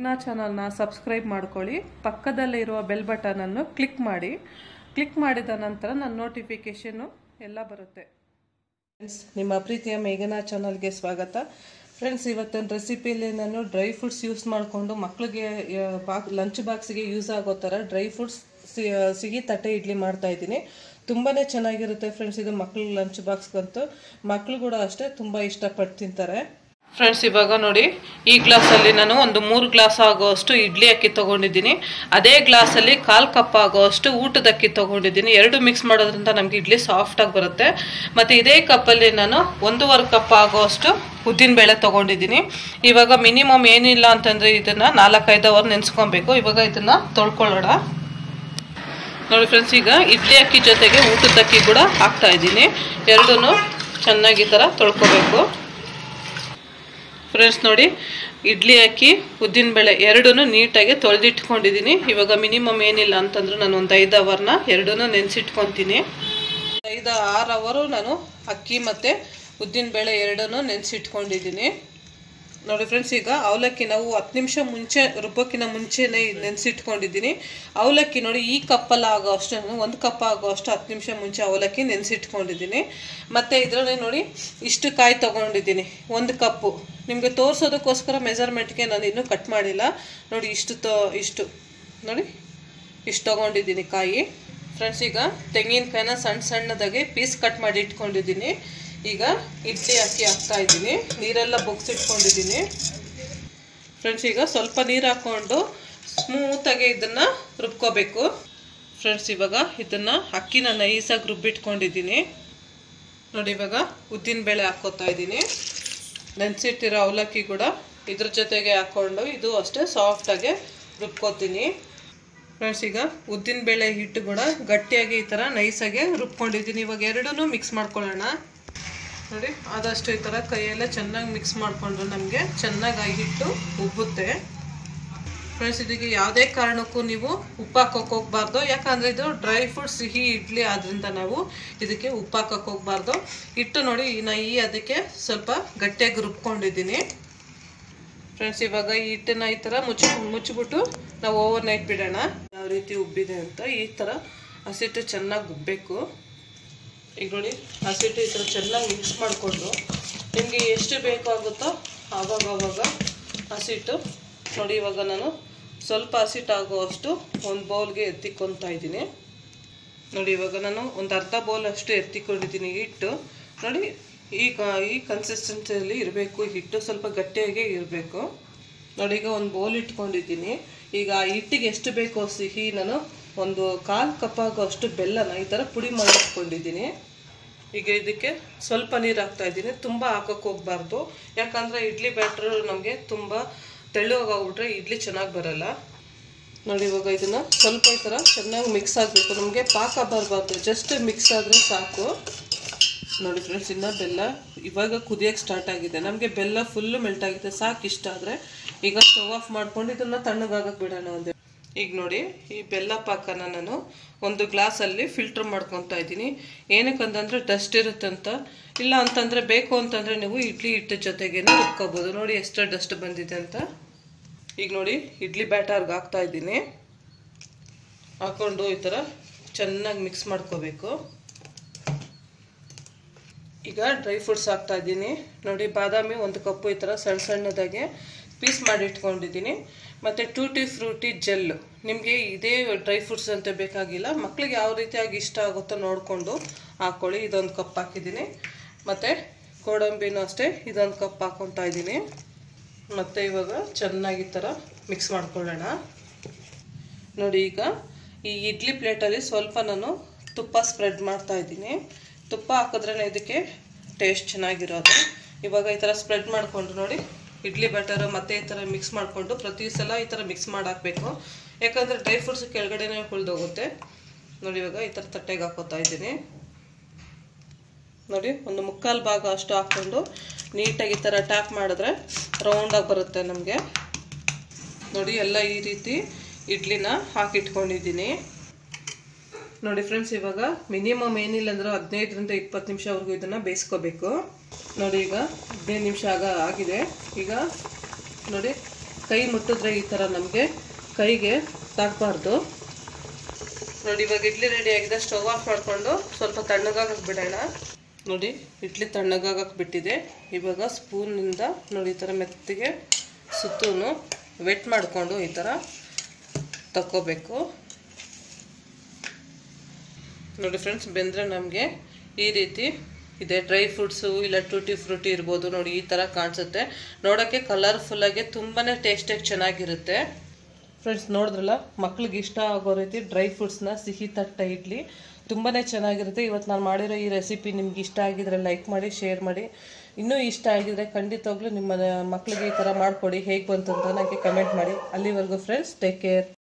ಇನ್ನ ಚಾನಲ್ನ ಸಬ್ಸ್ಕ್ರೈಬ್ ಮಾಡ್ಕೊಳ್ಳಿ ಪಕ್ಕದಲ್ಲೇ ಇರುವ ಬೆಲ್ ಬಟನನ್ನು ಕ್ಲಿಕ್ ಮಾಡಿ ಕ್ಲಿಕ್ ಮಾಡಿದ ನಂತರ ನನ್ನ ನೋಟಿಫಿಕೇಷನ್ನು ಎಲ್ಲ ಬರುತ್ತೆ ಫ್ರೆಂಡ್ಸ್ ನಿಮ್ಮ ಪ್ರೀತಿಯ ಮೇಘನಾ ಚಾನಲ್ಗೆ ಸ್ವಾಗತ ಫ್ರೆಂಡ್ಸ್ ಇವತ್ತಿನ ರೆಸಿಪಿಯಲ್ಲಿ ನಾನು ಡ್ರೈ ಫ್ರೂಟ್ಸ್ ಯೂಸ್ ಮಾಡಿಕೊಂಡು ಮಕ್ಕಳಿಗೆ ಬಾಕ್ ಲಂಚ್ ಬಾಕ್ಸಿಗೆ ಯೂಸ್ ಆಗೋ ಥರ ಡ್ರೈ ಫ್ರೂಟ್ಸ್ ಸಿಹಿ ತಟ್ಟೆ ಇಡ್ಲಿ ಮಾಡ್ತಾ ಇದ್ದೀನಿ ತುಂಬಾ ಚೆನ್ನಾಗಿರುತ್ತೆ ಫ್ರೆಂಡ್ಸ್ ಇದು ಮಕ್ಳ ಲಂಚ್ ಬಾಕ್ಸ್ಗಂತೂ ಮಕ್ಕಳು ಕೂಡ ಅಷ್ಟೇ ತುಂಬ ಇಷ್ಟಪಟ್ಟು ತಿಂತಾರೆ ಫ್ರೆಂಡ್ಸ್ ಇವಾಗ ನೋಡಿ ಈ ಗ್ಲಾಸಲ್ಲಿ ನಾನು ಒಂದು ಮೂರು ಗ್ಲಾಸ್ ಆಗೋಷ್ಟು ಇಡ್ಲಿ ಅಕ್ಕಿ ತೊಗೊಂಡಿದ್ದೀನಿ ಅದೇ ಗ್ಲಾಸಲ್ಲಿ ಕಾಲು ಕಪ್ ಆಗೋಷ್ಟು ಊಟದ ಅಕ್ಕಿ ತೊಗೊಂಡಿದ್ದೀನಿ ಎರಡು ಮಿಕ್ಸ್ ಮಾಡೋದ್ರಿಂದ ನಮಗೆ ಇಡ್ಲಿ ಸಾಫ್ಟಾಗಿ ಬರುತ್ತೆ ಮತ್ತು ಇದೇ ಕಪ್ಪಲ್ಲಿ ನಾನು ಒಂದೂವರೆ ಕಪ್ ಆಗೋಷ್ಟು ಉದ್ದಿನಬೇಳೆ ತೊಗೊಂಡಿದ್ದೀನಿ ಇವಾಗ ಮಿನಿಮಮ್ ಏನಿಲ್ಲ ಅಂತಂದರೆ ಇದನ್ನು ನಾಲ್ಕೈದು ಅವರ್ ನೆನೆಸ್ಕೊಬೇಕು ಇವಾಗ ಇದನ್ನು ತೊಳ್ಕೊಳ್ಳೋಣ ನೋಡಿ ಫ್ರೆಂಡ್ಸ್ ಈಗ ಇಡ್ಲಿ ಅಕ್ಕಿ ಜೊತೆಗೆ ಊಟದ ಅಕ್ಕಿ ಕೂಡ ಹಾಕ್ತಾ ಇದ್ದೀನಿ ಎರಡೂ ಚೆನ್ನಾಗಿ ಈ ಥರ ತೊಳ್ಕೊಬೇಕು ಫ್ರೆಂಡ್ಸ್ ನೋಡಿ ಇಡ್ಲಿ ಅಕ್ಕಿ ಉದ್ದಿನಬೇಳೆ ಎರಡೂ ನೀಟಾಗಿ ತೊಳೆದಿಟ್ಕೊಂಡಿದ್ದೀನಿ ಇವಾಗ ಮಿನಿಮಮ್ ಏನಿಲ್ಲ ಅಂತಂದ್ರೆ ನಾನು ಒಂದು ಐದು ಅವರ್ನ ಎರಡೂ ನೆನೆಸಿಟ್ಕೊತೀನಿ ಐದು ಆರು ಅವರು ನಾನು ಅಕ್ಕಿ ಮತ್ತು ಉದ್ದಿನಬೇಳೆ ಎರಡೂ ನೆನೆಸಿಟ್ಕೊಂಡಿದ್ದೀನಿ ನೋಡಿ ಫ್ರೆಂಡ್ಸ್ ಈಗ ಅವಲಕ್ಕಿ ನಾವು ಹತ್ತು ನಿಮಿಷ ಮುಂಚೆ ರುಬ್ಬೋಕ್ಕಿಂತ ಮುಂಚೆನೇ ನೆನೆಸಿಟ್ಕೊಂಡಿದ್ದೀನಿ ಅವಲಕ್ಕಿ ನೋಡಿ ಈ ಕಪ್ಪಲ್ಲಿ ಆಗೋ ಅಷ್ಟು ನಾನು ಒಂದು ಕಪ್ ಆಗೋ ಅಷ್ಟು ಹತ್ತು ನಿಮಿಷ ಮುಂಚೆ ಅವಲಕ್ಕಿ ನೆನೆಸಿಟ್ಕೊಂಡಿದ್ದೀನಿ ಮತ್ತು ಇದರಲ್ಲಿ ನೋಡಿ ಇಷ್ಟು ಕಾಯಿ ತೊಗೊಂಡಿದ್ದೀನಿ ಒಂದು ಕಪ್ಪು ನಿಮಗೆ ತೋರಿಸೋದಕ್ಕೋಸ್ಕರ ಮೆಜರ್ಮೆಂಟ್ಗೆ ನಾನು ಇನ್ನೂ ಕಟ್ ಮಾಡಿಲ್ಲ ನೋಡಿ ಇಷ್ಟು ತೋ ಇಷ್ಟು ನೋಡಿ ಇಷ್ಟು ತೊಗೊಂಡಿದ್ದೀನಿ ಕಾಯಿ ಫ್ರೆಂಡ್ಸ್ ಈಗ ತೆಂಗಿನಕಾಯಿನ ಸಣ್ಣ ಸಣ್ಣದಾಗಿ ಪೀಸ್ ಕಟ್ ಮಾಡಿ ಇಟ್ಕೊಂಡಿದ್ದೀನಿ ಈಗ ಇಡ್ಲಿ ಅಕ್ಕಿ ಹಾಕ್ತಾ ಇದ್ದೀನಿ ನೀರೆಲ್ಲ ಬೊಗ್ಸಿಟ್ಕೊಂಡಿದ್ದೀನಿ ಫ್ರೆಂಡ್ಸ್ ಈಗ ಸ್ವಲ್ಪ ನೀರು ಹಾಕ್ಕೊಂಡು ಸ್ಮೂತಾಗಿ ಇದನ್ನು ರುಬ್ಕೋಬೇಕು ಫ್ರೆಂಡ್ಸ್ ಇವಾಗ ಇದನ್ನು ಅಕ್ಕಿನ ನೈಸಾಗಿ ರುಬ್ಬಿಟ್ಕೊಂಡಿದ್ದೀನಿ ನೋಡಿ ಇವಾಗ ಉದ್ದಿನಬೇಳೆ ಹಾಕ್ಕೋತಾ ಇದ್ದೀನಿ ನೆನೆಸಿಟ್ಟಿರೋ ಅವಲಕ್ಕಿ ಕೂಡ ಇದ್ರ ಜೊತೆಗೆ ಹಾಕ್ಕೊಂಡು ಇದು ಅಷ್ಟೇ ಸಾಫ್ಟಾಗಿ ರುಬ್ಕೋತೀನಿ ಫ್ರೆಂಡ್ಸ್ ಈಗ ಉದ್ದಿನಬೇಳೆ ಹಿಟ್ಟು ಕೂಡ ಗಟ್ಟಿಯಾಗಿ ಈ ಥರ ನೈಸಾಗಿ ರುಬ್ಕೊಂಡಿದ್ದೀನಿ ಇವಾಗ ಎರಡೂ ಮಿಕ್ಸ್ ಮಾಡ್ಕೊಳ್ಳೋಣ ನೋಡಿ ಆದಷ್ಟು ಈ ಥರ ಕೈಯೆಲ್ಲ ಚೆನ್ನಾಗಿ ಮಿಕ್ಸ್ ಮಾಡಿಕೊಂಡ್ರೆ ನಮಗೆ ಚೆನ್ನಾಗಿ ಆ ಹಿಟ್ಟು ಉಬ್ಬುತ್ತೆ ಫ್ರೆಂಡ್ಸ್ ಇದಕ್ಕೆ ಯಾವುದೇ ಕಾರಣಕ್ಕೂ ನೀವು ಉಪ್ಪು ಹಾಕೋಕೆ ಹೋಗ್ಬಾರ್ದು ಯಾಕಂದರೆ ಇದು ಡ್ರೈ ಫ್ರೂಟ್ ಸಿಹಿ ಇಡ್ಲಿ ಆದ್ರಿಂದ ನಾವು ಇದಕ್ಕೆ ಉಪ್ಪು ಹಾಕೋಕೆ ಹೋಗ್ಬಾರ್ದು ಹಿಟ್ಟು ನೋಡಿ ನಾ ಈ ಅದಕ್ಕೆ ಸ್ವಲ್ಪ ಗಟ್ಟಿಯಾಗಿ ರುಬ್ಕೊಂಡಿದ್ದೀನಿ ಫ್ರೆಂಡ್ಸ್ ಇವಾಗ ಈ ಹಿಟ್ಟನ್ನ ಈ ಥರ ಮುಚ್ಚಿ ಮುಚ್ಚಿಬಿಟ್ಟು ನಾವು ಓವರ್ ನೈಟ್ ಬಿಡೋಣ ಯಾವ ರೀತಿ ಉಬ್ಬಿದೆ ಅಂತ ಈ ಥರ ಹಸಿಟ್ಟು ಚೆನ್ನಾಗಿ ಉಬ್ಬಬೇಕು ಈಗ ನೋಡಿ ಹಸಿಟ್ಟು ಈ ಥರ ಚೆನ್ನಾಗಿ ಮಿಕ್ಸ್ ಮಾಡಿಕೊಂಡು ನಿಮಗೆ ಎಷ್ಟು ಬೇಕಾಗುತ್ತೋ ಆವಾಗ ಆವಾಗ ಹಸಿಟ್ಟು ನೋಡಿ ಇವಾಗ ನಾನು ಸ್ವಲ್ಪ ಹಸಿಟ್ಟು ಆಗುವಷ್ಟು ಒಂದು ಬೌಲ್ಗೆ ಎತ್ತಿಕೊತಾ ಇದ್ದೀನಿ ನೋಡಿ ಇವಾಗ ನಾನು ಒಂದು ಅರ್ಧ ಬೌಲ್ ಅಷ್ಟು ಎತ್ತಿಕೊಂಡಿದ್ದೀನಿ ಹಿಟ್ಟು ನೋಡಿ ಈ ಈ ಕನ್ಸಿಸ್ಟೆನ್ಸಿಯಲ್ಲಿ ಇರಬೇಕು ಹಿಟ್ಟು ಸ್ವಲ್ಪ ಗಟ್ಟಿಯಾಗೇ ಇರಬೇಕು ನೋಡಿ ಈಗ ಒಂದು ಬೌಲ್ ಇಟ್ಕೊಂಡಿದ್ದೀನಿ ಈಗ ಆ ಹಿಟ್ಟಿಗೆ ಎಷ್ಟು ಬೇಕೋ ಸಿಹಿ ನಾನು ಒಂದು ಕಾಲು ಕಪ್ ಆಗೋ ಅಷ್ಟು ಬೆಲ್ಲನ ಈ ಥರ ಪುಡಿ ಮಾಡಿಟ್ಕೊಂಡಿದ್ದೀನಿ ಈಗ ಇದಕ್ಕೆ ಸ್ವಲ್ಪ ನೀರು ಹಾಕ್ತಾ ಇದ್ದೀನಿ ತುಂಬ ಹಾಕೋಕೆ ಹೋಗ್ಬಾರ್ದು ಯಾಕಂದರೆ ಇಡ್ಲಿ ಬ್ಯಾಟ್ರ್ ನಮಗೆ ತುಂಬ ತೆಳ್ಳಗಾಗ್ಬಿಟ್ರೆ ಇಡ್ಲಿ ಚೆನ್ನಾಗಿ ಬರಲ್ಲ ನೋಡಿ ಇವಾಗ ಇದನ್ನು ಸ್ವಲ್ಪ ಈ ಥರ ಚೆನ್ನಾಗಿ ಮಿಕ್ಸ್ ಆಗಬೇಕು ನಮಗೆ ಪಾಕ ಬರಬಾರ್ದು ಜಸ್ಟ್ ಮಿಕ್ಸ್ ಆದರೆ ಸಾಕು ನೋಡಿ ಫ್ರೆಂಡ್ಸ್ ಇನ್ನು ಬೆಲ್ಲ ಇವಾಗ ಕುದಿಯೋಕ್ಕೆ ಸ್ಟಾರ್ಟ್ ಆಗಿದೆ ನಮಗೆ ಬೆಲ್ಲ ಫುಲ್ಲು ಮೆಲ್ಟ್ ಆಗಿದೆ ಸಾಕು ಇಷ್ಟ ಆದರೆ ಈಗ ಸ್ಟವ್ ಆಫ್ ಮಾಡ್ಕೊಂಡು ಇದನ್ನು ತಣ್ಣಗಾಗಕ್ಕೆ ಬಿಡೋಣ ಒಂದು ಈಗ ನೋಡಿ ಈ ಬೆಲ್ಲ ಪಾಕನ ನಾನು ಒಂದು ಗ್ಲಾಸಲ್ಲಿ ಫಿಲ್ಟ್ರ್ ಮಾಡ್ಕೊತಾ ಇದ್ದೀನಿ ಏನಕ್ಕಂತಂದರೆ ಡಸ್ಟ್ ಇರುತ್ತಂತ ಇಲ್ಲ ಅಂತಂದರೆ ಬೇಕು ಅಂತಂದರೆ ನೀವು ಇಡ್ಲಿ ಹಿಟ್ಟು ಜೊತೆಗೇನೆ ರುಬ್ಕೋಬೋದು ನೋಡಿ ಎಷ್ಟು ಡಸ್ಟ್ ಬಂದಿದೆ ಅಂತ ಈಗ ನೋಡಿ ಇಡ್ಲಿ ಬ್ಯಾಟರ್ಗೆ ಹಾಕ್ತಾ ಇದ್ದೀನಿ ಹಾಕ್ಕೊಂಡು ಈ ಥರ ಚೆನ್ನಾಗಿ ಮಿಕ್ಸ್ ಮಾಡ್ಕೋಬೇಕು ಈಗ ಡ್ರೈ ಫ್ರೂಟ್ಸ್ ಹಾಕ್ತಾ ಇದ್ದೀನಿ ನೋಡಿ ಬಾದಾಮಿ ಒಂದು ಕಪ್ಪು ಈ ಥರ ಸಣ್ಣ ಸಣ್ಣದಾಗೆ ಪೀಸ್ ಮಾಡಿ ಇಟ್ಕೊಂಡಿದ್ದೀನಿ ಮತ್ತು ಟೂಟಿ ಫ್ರೂಟಿ ಜೆಲ್ಲು ನಿಮಗೆ ಇದೇ ಡ್ರೈ ಫ್ರೂಟ್ಸ್ ಅಂತ ಬೇಕಾಗಿಲ್ಲ ಮಕ್ಳಿಗೆ ಯಾವ ರೀತಿಯಾಗಿ ಇಷ್ಟ ಆಗುತ್ತೋ ನೋಡಿಕೊಂಡು ಹಾಕ್ಕೊಳ್ಳಿ ಇದೊಂದು ಕಪ್ ಹಾಕಿದ್ದೀನಿ ಮತ್ತು ಗೋಡಂಬಿನೂ ಅಷ್ಟೇ ಇದೊಂದು ಕಪ್ ಹಾಕ್ಕೊತಾ ಇದ್ದೀನಿ ಮತ್ತು ಇವಾಗ ಚೆನ್ನಾಗಿ ಈ ಥರ ಮಿಕ್ಸ್ ಮಾಡ್ಕೊಳ್ಳೋಣ ನೋಡಿ ಈಗ ಈ ಇಡ್ಲಿ ಪ್ಲೇಟಲ್ಲಿ ಸ್ವಲ್ಪ ನಾನು ತುಪ್ಪ ಸ್ಪ್ರೆಡ್ ಮಾಡ್ತಾ ಇದ್ದೀನಿ ತುಪ್ಪ ಹಾಕಿದ್ರೇ ಇದಕ್ಕೆ ಟೇಸ್ಟ್ ಚೆನ್ನಾಗಿರೋದು ಇವಾಗ ಈ ಥರ ಸ್ಪ್ರೆಡ್ ಮಾಡಿಕೊಂಡು ನೋಡಿ ಇಡ್ಲಿ ಬ್ಯಾಟರ್ ಮತ್ತೆ ಈ ಥರ ಮಿಕ್ಸ್ ಮಾಡಿಕೊಂಡು ಪ್ರತಿ ಸಲ ಈ ಥರ ಮಿಕ್ಸ್ ಮಾಡಾಕಬೇಕು ಯಾಕಂದರೆ ಡ್ರೈ ಫ್ರೂಟ್ಸ್ ಕೆಳಗಡೆನೇ ಉಳಿದೋಗುತ್ತೆ ನೋಡಿ ಇವಾಗ ಈ ಥರ ತಟ್ಟೆಗೆ ಹಾಕೋತಾ ಇದ್ದೀನಿ ನೋಡಿ ಒಂದು ಮುಕ್ಕಾಲು ಭಾಗ ಅಷ್ಟು ಹಾಕ್ಕೊಂಡು ನೀಟಾಗಿ ಈ ಥರ ಟ್ಯಾಪ್ ಮಾಡಿದ್ರೆ ರೌಂಡಾಗಿ ಬರುತ್ತೆ ನಮಗೆ ನೋಡಿ ಎಲ್ಲ ಈ ರೀತಿ ಇಡ್ಲಿನ ಹಾಕಿಟ್ಕೊಂಡಿದ್ದೀನಿ ನೋಡಿ ಫ್ರೆಂಡ್ಸ್ ಇವಾಗ ಮಿನಿಮಮ್ ಏನಿಲ್ಲ ಅಂದ್ರೆ ಹದಿನೈದರಿಂದ ಇಪ್ಪತ್ತು ನಿಮಿಷವರೆಗೂ ಇದನ್ನು ಬೇಯಿಸ್ಕೋಬೇಕು ನೋಡಿ ಈಗ ಹದಿನೈದು ನಿಮಿಷ ಆಗ ಆಗಿದೆ ಈಗ ನೋಡಿ ಕೈ ಮುಟ್ಟಿದ್ರೆ ಈ ಥರ ನಮಗೆ ಕೈಗೆ ತಾಗಬಾರ್ದು ನೋಡಿ ಇವಾಗ ಇಡ್ಲಿ ರೆಡಿ ಆಗಿದೆ ಸ್ಟವ್ ಆಫ್ ಮಾಡಿಕೊಂಡು ಸ್ವಲ್ಪ ತಣ್ಣಗಾಗಕ್ಕೆ ಬಿಡೋಣ ನೋಡಿ ಇಡ್ಲಿ ತಣ್ಣಗಾಗಕ್ಕೆ ಬಿಟ್ಟಿದೆ ಇವಾಗ ಸ್ಪೂನಿಂದ ನೋಡಿ ಈ ಥರ ಮೆತ್ತಿಗೆ ಸುತ್ತೂ ವೆಟ್ ಮಾಡಿಕೊಂಡು ಈ ಥರ ತಕ್ಕೋಬೇಕು ನೋಡಿ ಫ್ರೆಂಡ್ಸ್ ಬೆಂದರೆ ನಮಗೆ ಈ ರೀತಿ ಇದೆ ಡ್ರೈ ಫ್ರೂಟ್ಸು ಇಲ್ಲ ಟೂಟಿ ಫ್ರೂಟಿ ಇರ್ಬೋದು ನೋಡಿ ಈ ಥರ ಕಾಣಿಸುತ್ತೆ ನೋಡೋಕ್ಕೆ ಕಲರ್ಫುಲ್ಲಾಗಿ ತುಂಬಾ ಟೇಸ್ಟಾಗಿ ಚೆನ್ನಾಗಿರುತ್ತೆ ಫ್ರೆಂಡ್ಸ್ ನೋಡಿದ್ರಲ್ಲ ಮಕ್ಳಿಗೆ ಇಷ್ಟ ಆಗೋ ರೀತಿ ಡ್ರೈ ಫ್ರೂಟ್ಸ್ನ ಸಿಹಿ ತಟ್ಟ ಇಡ್ಲಿ ತುಂಬಾ ಚೆನ್ನಾಗಿರುತ್ತೆ ಇವತ್ತು ನಾನು ಮಾಡಿರೋ ಈ ರೆಸಿಪಿ ನಿಮ್ಗೆ ಇಷ್ಟ ಆಗಿದ್ರೆ ಲೈಕ್ ಮಾಡಿ ಶೇರ್ ಮಾಡಿ ಇನ್ನೂ ಇಷ್ಟ ಆಗಿದ್ರೆ ಖಂಡಿತವಾಗ್ಲೂ ನಿಮ್ಮ ಮಕ್ಕಳಿಗೆ ಈ ಥರ ಮಾಡಿಕೊಡಿ ಹೇಗೆ ಬಂತು ಅಂತ ನನಗೆ ಕಮೆಂಟ್ ಮಾಡಿ ಅಲ್ಲಿವರೆಗೂ ಫ್ರೆಂಡ್ಸ್ ಟೇಕ್ ಕೇರ್